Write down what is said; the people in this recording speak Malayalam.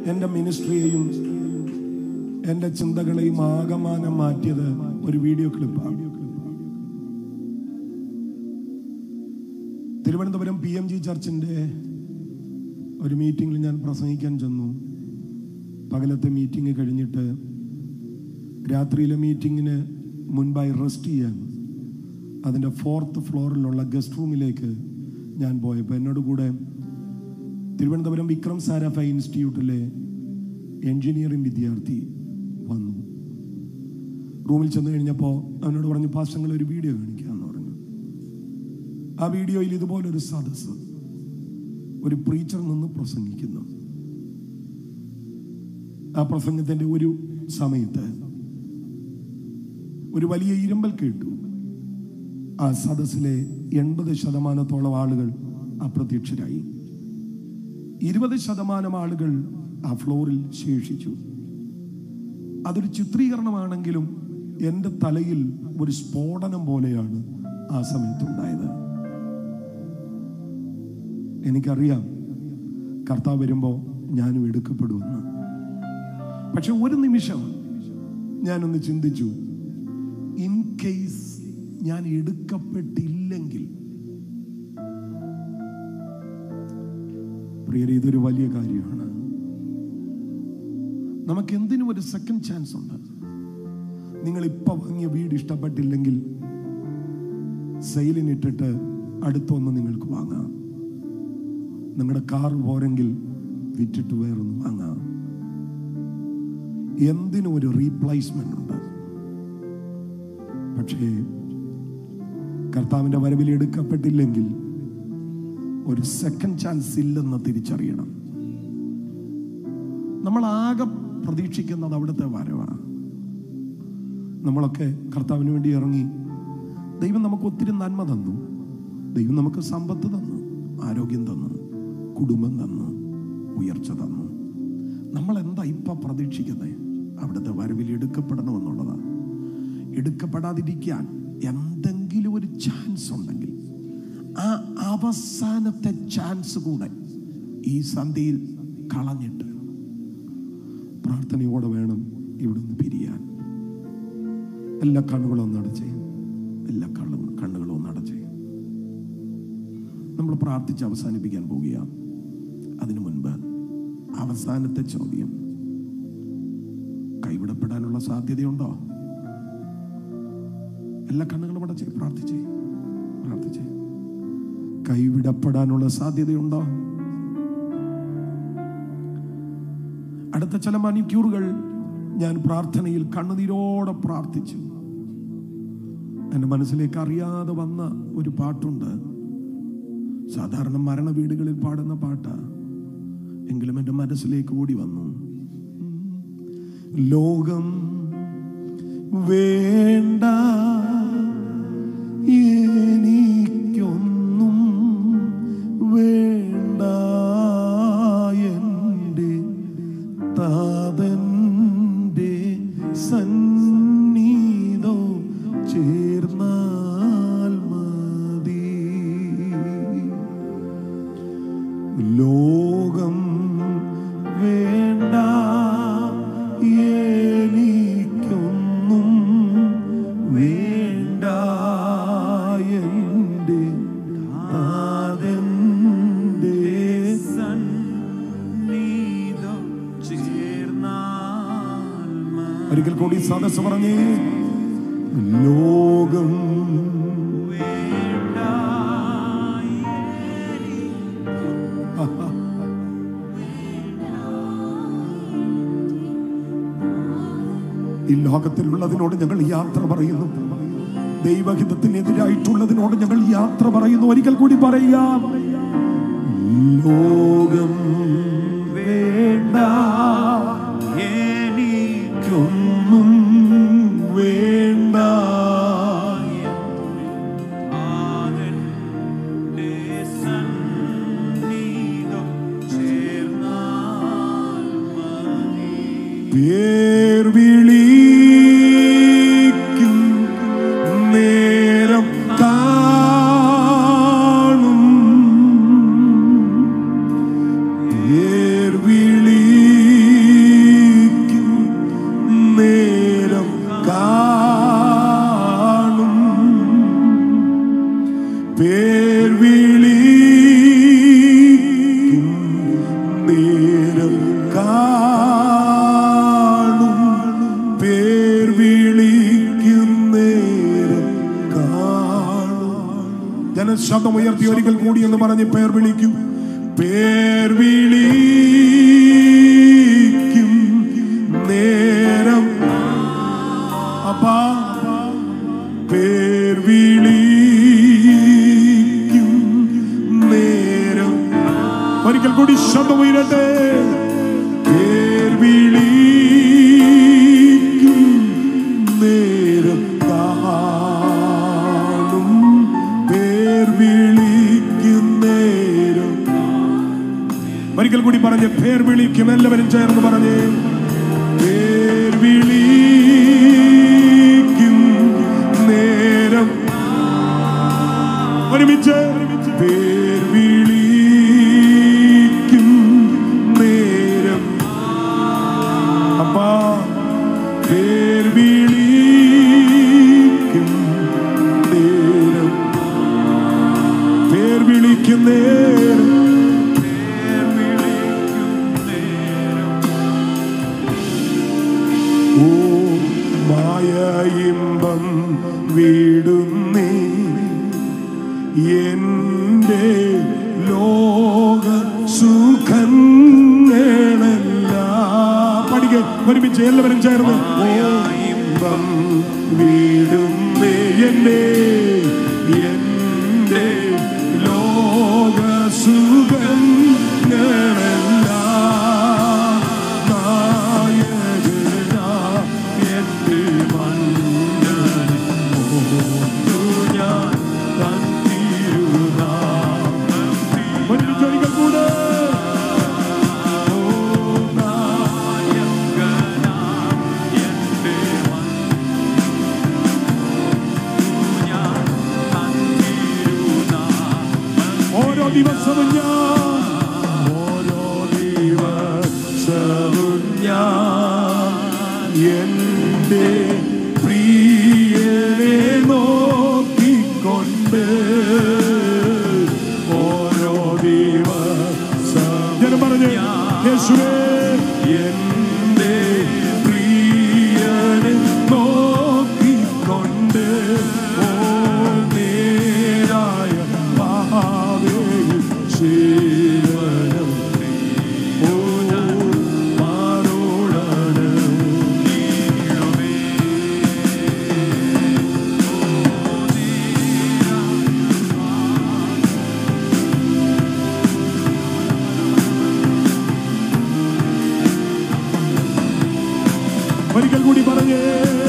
എൻ്റെ മിനിസ്ട്രിയെയും എൻ്റെ ചിന്തകളെയും ആകമാനം മാറ്റിയത് ഒരു വീഡിയോ ക്ലിപ്പാണ് തിരുവനന്തപുരം പി എം ജി ചർച്ചിൻ്റെ ഒരു മീറ്റിങ്ങിൽ ഞാൻ പ്രസംഗിക്കാൻ ചെന്നു പകലത്തെ മീറ്റിംഗ് കഴിഞ്ഞിട്ട് രാത്രിയിലെ മീറ്റിങ്ങിന് മുൻപായി റെസ്റ്റ് ചെയ്യാൻ അതിൻ്റെ ഫോർത്ത് ഫ്ലോറിലുള്ള ഗസ്റ്റ് റൂമിലേക്ക് ഞാൻ പോയപ്പോൾ എന്നോട് കൂടെ തിരുവനന്തപുരം വിക്രം സാരാഫ ഇൻസ്റ്റിറ്റ്യൂട്ടിലെ എൻജിനീയറിംഗ് വിദ്യാർത്ഥി വന്നു റൂമിൽ ചെന്ന് കഴിഞ്ഞപ്പോൾ അവനോട് പറഞ്ഞു പാസ്റ്റങ്ങൾ ഒരു വീഡിയോ കാണിക്കാമെന്ന് പറഞ്ഞു ആ വീഡിയോയിൽ ഇതുപോലൊരു സദസ്സ് ഒരു പ്രീച്ചർ നിന്ന് പ്രസംഗിക്കുന്നു ആ പ്രസംഗത്തിന്റെ ഒരു സമയത്ത് ഒരു വലിയ ഇരുമ്പൽ കേട്ടു ആ സദസ്സിലെ എൺപത് ശതമാനത്തോളം ആളുകൾ അപ്രത്യക്ഷരായി ഇരുപത് ശതമാനം ആളുകൾ ആ ഫ്ലോറിൽ ശേഷിച്ചു അതൊരു ചിത്രീകരണമാണെങ്കിലും എൻ്റെ തലയിൽ ഒരു സ്ഫോടനം പോലെയാണ് ആ സമയത്തുണ്ടായത് എനിക്കറിയാം കർത്താവ് വരുമ്പോൾ ഞാനും എടുക്കപ്പെടുമെന്ന് പക്ഷെ ഒരു നിമിഷം ഞാനൊന്ന് ചിന്തിച്ചു ഇൻ കേസ് ഞാൻ എടുക്കപ്പെട്ടില്ലെങ്കിൽ പ്രിയരെ ഇതൊരു വലിയ കാര്യമാണ് നമുക്ക് എന്തിനും ഒരു സെക്കൻഡ് ചാൻസ് ഉണ്ട് നിങ്ങൾ ഇപ്പൊ വാങ്ങിയ വീട് ഇഷ്ടപ്പെട്ടില്ലെങ്കിൽ സെയിലിനിട്ടിട്ട് അടുത്തൊന്ന് നിങ്ങൾക്ക് വാങ്ങാം നിങ്ങളുടെ കാർ പോരെങ്കിൽ വിറ്റിട്ട് വേറൊന്ന് വാങ്ങാം എന്തിനും ഒരു റീപ്ലേസ്മെന്റ് ഉണ്ട് പക്ഷേ കർത്താവിന്റെ വരവിൽ എടുക്കപ്പെട്ടില്ലെങ്കിൽ ഒരു സെക്കൻഡ് ചാൻസ് ഇല്ലെന്ന് തിരിച്ചറിയണം നമ്മൾ ആകെ പ്രതീക്ഷിക്കുന്നത് അവിടുത്തെ വരവാണ് നമ്മളൊക്കെ കർത്താവിന് വേണ്ടി ഇറങ്ങി ദൈവം നമുക്ക് ഒത്തിരി നന്മ തന്നു ദൈവം നമുക്ക് സമ്പത്ത് തന്നു ആരോഗ്യം തന്നു കുടുംബം തന്നു ഉയർച്ച തന്നു നമ്മൾ എന്താ ഇപ്പൊ പ്രതീക്ഷിക്കുന്നത് അവിടുത്തെ വരവിൽ എടുക്കപ്പെടണമെന്നുള്ളതാണ് എടുക്കപ്പെടാതിരിക്കാൻ എന്തെങ്കിലും ഒരു ചാൻസ് ഉണ്ടെങ്കിൽ ആ അവസാനത്തെ ചാൻസ് കൂടെ ഈ സന്ധ്യയിൽ കളഞ്ഞിട്ട് പ്രാർത്ഥനയോടെ വേണം ഇവിടുന്ന് പിരിയാൻ എല്ലാ കണ്ണുകളും ഒന്ന് അടച്ചേ എല്ലാ കണ്ണും കണ്ണുകളും ഒന്ന് അടച്ചേ നമ്മൾ പ്രാർത്ഥിച്ച് അവസാനിപ്പിക്കാൻ പോവുകയാണ് അതിനു മുൻപ് അവസാനത്തെ ചോദ്യം കൈവിടപ്പെടാനുള്ള സാധ്യതയുണ്ടോ എല്ലാ കണ്ണുകളും അടച്ചേ പ്രാർത്ഥിച്ചേ പ്രാർത്ഥിച്ചേ കൈവിടപ്പെടാനുള്ള സാധ്യതയുണ്ടോ അടുത്ത ചില മണിക്കൂറുകൾ ഞാൻ പ്രാർത്ഥനയിൽ കണ്ണുനീരോടെ പ്രാർത്ഥിച്ചു എൻ്റെ മനസ്സിലേക്ക് അറിയാതെ വന്ന ഒരു പാട്ടുണ്ട് സാധാരണ മരണ വീടുകളിൽ പാടുന്ന പാട്ടാ എങ്കിലും എൻ്റെ മനസ്സിലേക്ക് ഓടി വന്നു ലോകം വേണ്ട എനിക്കൊന്നും വേണ്ട എൻ്റെ താതൻ്റെ സന്നിധോ ചേർന്നാൽ മതി ലോകം വേണ്ട എനിക്കൊന്നും വേണ്ട എൻ്റെ താതൻ്റെ സന്നിധം ചേർന്നാൽ ഒരിക്കൽ കൂടി സദസ് പറഞ്ഞേ ലോകം ഈ ലോകത്തിലുള്ളതിനോട് ഞങ്ങൾ യാത്ര പറയുന്നു ദൈവഹിതത്തിനെതിരായിട്ടുള്ളതിനോട് ഞങ്ങൾ യാത്ര പറയുന്നു ഒരിക്കൽ കൂടി പറയുക ലോകം വേണ്ട എനിക്കൊന്നും വേണ്ട ആദന്റെ സന്നിധം ചേർന്നാൽ മതി പേർ വിളിക്കും നേരം കാണും പേർ വിളി പറഞ്ഞ് പേർ വിളിക്കും പേർ വിളിക്കും നേരം അപ്പാ പേർ വിളിക്കും നേരം ഒരിക്കൽ കൂടി ശബ്ദം ഉയരട്ടെ പേർ വിളിക്കും നേരം കാണും പേർ വിളിക്കും നേരം ഒരിക്കൽ കൂടി പറഞ്ഞ് പേർ വിളിക്കും എല്ലാവരും ചേർന്ന് പറഞ്ഞ് പേർ വിളിക്കും നേരം ഒരുമിച്ച് പേർ വിളിക്കും നേരം അപ്പാ പേർ വിളിക്കും നേരം പേർ വിളിക്കും നേരം ഓ മായ ഇമ്പം വീടുന്നേ എന്റെ ലോക സുഖങ്ങളല്ല പഠിക്ക ഒരുമിച്ച് എല്ലാവരും ചേർന്ന് ഓ ഇമ്പം വീടുന്നേ എന്റെ എന്റെ ലോക സുഖങ്ങളല്ല നായകനാ എന്റെ മണ്ണിൽ ഓർത്തു ഞാൻ തൻ തിരുനാമം. ഒരുമിച്ച് ഒരിക്കൽ കൂടെ. ഓ നായകനാ എന്റെ ഓരോ ദിവസവും ഞാൻ ഓരോ ദിവസവും ഞാൻ എന്റെ പ്രിയനെ നോക്കിക്കൊണ്ട് ഓരോ ദിവസം ഞാൻ പറഞ്ഞു യേശുവേ എന്റെ പ്രിയനെ നോക്കിക്കൊണ്ട് ഓ നേരായ പാതയിൽ ചേരണം ഓ മാറോടാണ് ഒരിക്കൽ കൂടി പറഞ്ഞേ